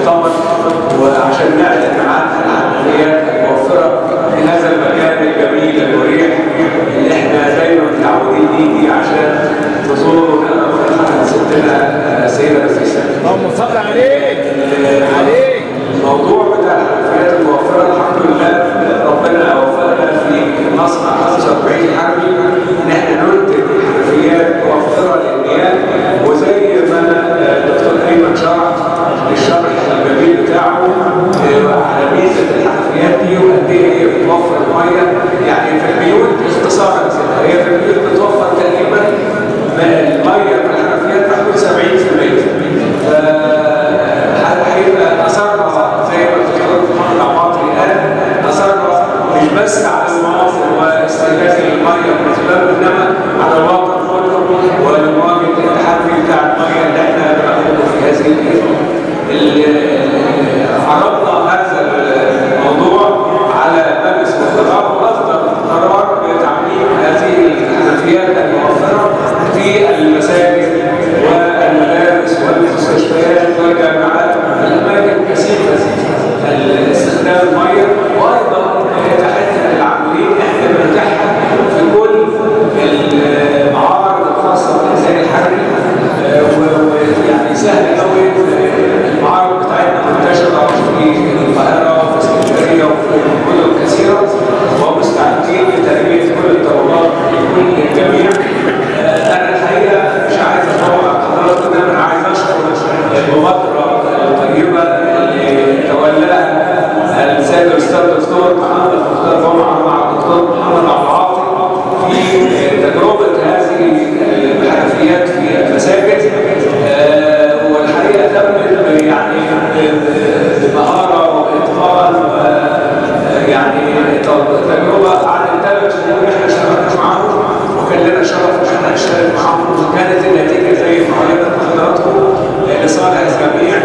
المؤتمر وعشان نعلن عن العمليات الموفره في هذا المكان الجميل المريح اللي احنا دايما متعودين نيجي عشان نزوره ونقرا عن ستنا سيده نفيسه. اللهم صل عليك عليك الموضوع بتاع الحنفيات الموفره الحمد لله ربنا وفقنا في مصنع 45 حربي ان احنا ننتج حنفيات موفره للمياه وزي ما الدكتور ايمن شرح الشرح الجميل بتاعه آه، على ميزه الحنفيات دي وقد ايه هي بتوفر الميه يعني في البيوت اختصارا كده هي في البيوت بتوفر تقريبا ما الميه في الحنفيات بتاخد 70% ف هيبقى اثرها زي ما الدكتور محمد عباطي قال اثرها مش بس على المناظر واستهلاك الميه بالنسبه له انما على الوطن كله والمواجهه التحدي بتاع الميه اللي احنا بناخده في هذه الايام. ال- عرضنا هذا الموضوع على مجلس الوزراء واصدر قرار بتعميم هذه الحنفيات الموفره في المساجد والمدارس والمستشفيات والجامعات الاماكن كثيره استخدام الميه وايضا تحديدا العاملين احنا بنتاحها في كل المعارض الخاصه بالانسان الحربي آه، و- ويعني سهل قوي المعارض بتاعتنا منتشره في القاهره وفي اسكندريه وفي مدن كثيره ومستعدين لتلبيه كل الطلبات لكل الجميع آه، انا الحقيقه مش عايز اطول على حضراتكم انما انا عايز اشكر المبادره الطيبه اللي تولاها السيد الاستاذ الدكتور محمد مختار جمعه مع الدكتور محمد عبد العاطي في تجربه هذه الحنفيات في المساجد آه، والحقيقه تمت يعني بمهاره وباتقان و- يعني تجربه قعدت ثلاث شهور احنا اشتغلنا معاهم وكان لنا شرف ان احنا نشتغل معاهم وكانت النتيجه زي ما عرضت حضراتكم لصالح الجميع